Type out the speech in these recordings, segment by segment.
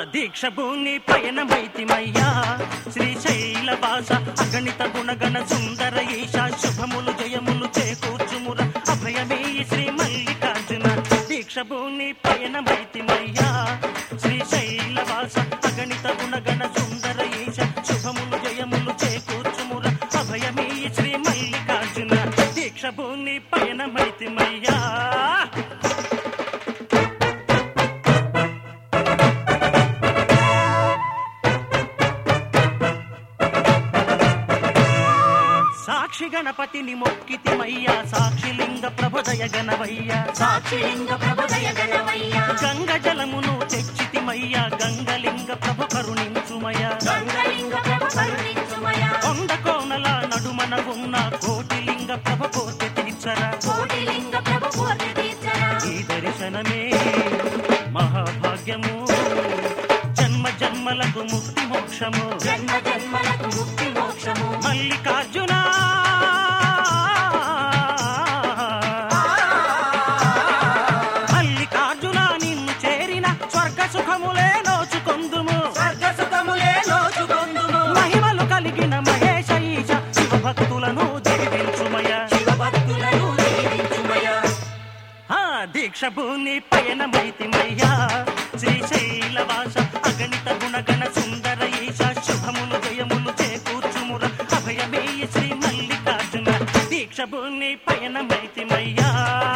దీక్ష భూమి పయనమైతిమయ్యా శ్రీశైల వాస అగణిత గుణగణ సుందర ఈశ శుభములు జయములు చేకూర్చుముర అభయమే శ్రీ మల్లికార్జున దీక్ష భూమి పయనమైతిమయ్యా శ్రీశైల వాస అగణిత గుణగణ సుందర ఈశ శుభములు జయములు చేకూర్చుముర అభయమే శ్రీ మల్లికార్జున దీక్ష భూమి పయనమైతిమయ్యా సాక్షి గణపతిని మొక్కితిమయ్యా సాక్షిలింగ ప్రభుదయ గణవయ్యా సాక్షిలింగ ప్రభుదయ గణమయ్యా గంగ జలమును తెచ్చితిమయ్యా గంగలింగ ప్రభు కరుణించుమయ్యా గంగలింగ ప్రభు కరుణించుమయా కొండ కోనల నడుమన ఉన్న కోటిలింగ ప్రభు కోటి తీర్చరా కోటిలింగ ప్రభు కోటి తీర్చరా ఈ దర్శనమే మహాభాగ్యము జన్మ జన్మలకు ముక్తి మోక్షము జన్మ జన్మలకు ముక్తి మోక్షము మల్లికార్జున మల్లికార్జున నిన్ను చేరిన స్వర్గ సుఖములే నోచుకొందుము స్వర్గ సుఖములే నోచుకొందుము మహిమలు కలిగిన మహేశ ఈశ శివ భక్తులను దీవించుమయ శివ భక్తులను దీవించుమయా ఆ దీక్ష భూమి పయనమైతిమయ్యా శ్రీశైల వాస అగణిత గుణగణ సుందర ఈశ శుభములు జయములు చేకూర్చుముర అభయమే శ్రీ మల్లికార్జున దీక్ష భూమి పయనమైతిమయ్యా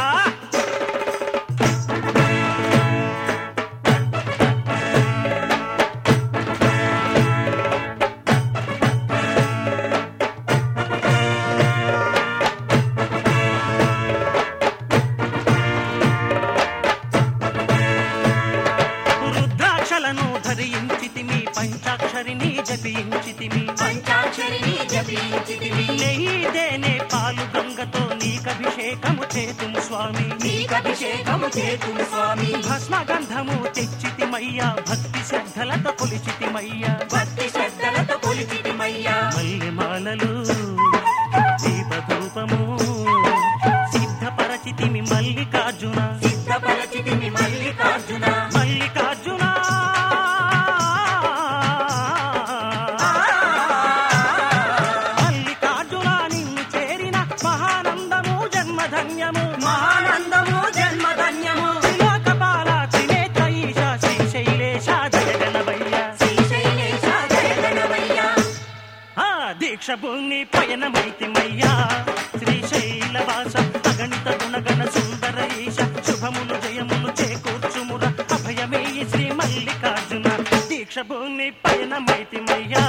రుద్రాక్షలను ధరించితిమి పంచాక్షరిని జపించితిమి పంచాక్షరిని జపించితివి నెయ్యిదేనే పాలు గంగతో నీకభిషేకము చేతుము స్వామి నీకభిషేకము చేతుము స్వామి భస్మ గంధము తెచ్చితిమయ్యా భక్తి శ్రద్ధలతో కొలిచితిమయ్యా భక్తి శ్రద్ధలతో కొలిచితిమయ్యా మల్లె మాలలు దీపధూపము సిద్ధపరచితిమి మల్లికార్జున సిద్ధపరచితిమి మల్లికార్జున మల్లికార్జున మల్లికార్జున నిన్ను చేరిన మహానందము జన్మధన్యము ఆనందము జన్మధన్యము త్రిలోకపాల త్రినేత్ర ఈశ శ్రీశైలేశ జగనవయ్య శ్రీశైలేశ జయగణమయ్యా ఆ దీక్ష భూమి పయనమైతిమయ్యా శ్రీశైల వాస అగణిత గుణగణ సుందర ఈశ శుభములు జయములు చేకూర్చుముర అభయమే శ్రీ మల్లికార్జున దీక్ష భూమి పయనమైతిమయ్యా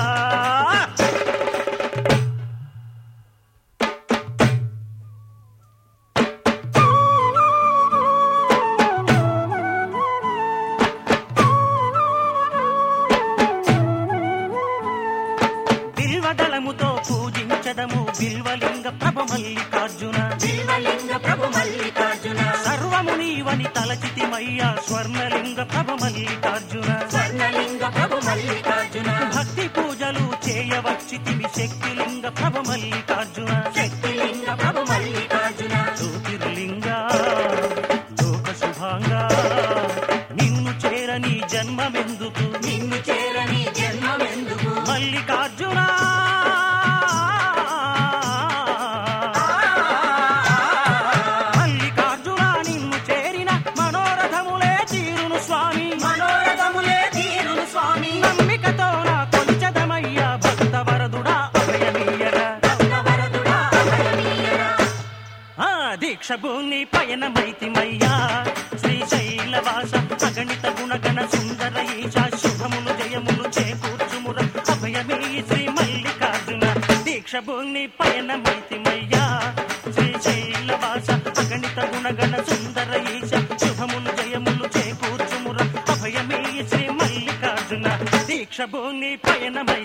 బిల్వదళముతో పూజించదము బిల్వలింగ ప్రభ మల్లికార్జున బిల్వలింగ ప్రభు మల్లికార్జున సర్వము నీవని తలచితిమయ్యా స్వర్ణలింగ ప్రభ మల్లికార్జున స్వర్ణలింగ ప్రభు మల్లికార్జున భక్తి పూజలు చేయవచ్చితివి శక్తిలింగ ప్రభ మల్లికార్జున శక్తిలింగ ప్రభు మల్లికార్జున జ్యోతిర్లింగ లోక శుభాంగా నిన్ను చేరని జన్మమెందుకు నిన్ను చేరని జన్మమెందుకు మల్లికార్జున మల్లికార్జున నిన్ను చేరిన మనోరథములే తీరును స్వామి మనోరథములే తీరును స్వామి నమ్మికతో నా కొంచెదమయ్యా భక్త వరదుడా అభయమీయరా భక్తవరదుడా అభయమీయరా. ఆ దీక్ష భూమి పయనమైతిమయ్యా శ్రీశైల వాస అగణిత గుణగణ సుందర ఈశ శుభములు జయములు చేకూర్చుముర అభయమే శ్రీ మల్లికార్జున దీక్ష భూమి పయనమైతిమయ్యా శ్రీశైల వాస అగణిత గుణగణ సుందర ఈశ శుభములు జయములు చేకూర్చుముర అభయమే శ్రీ మల్లికార్జున దీక్ష భూమి పయనమై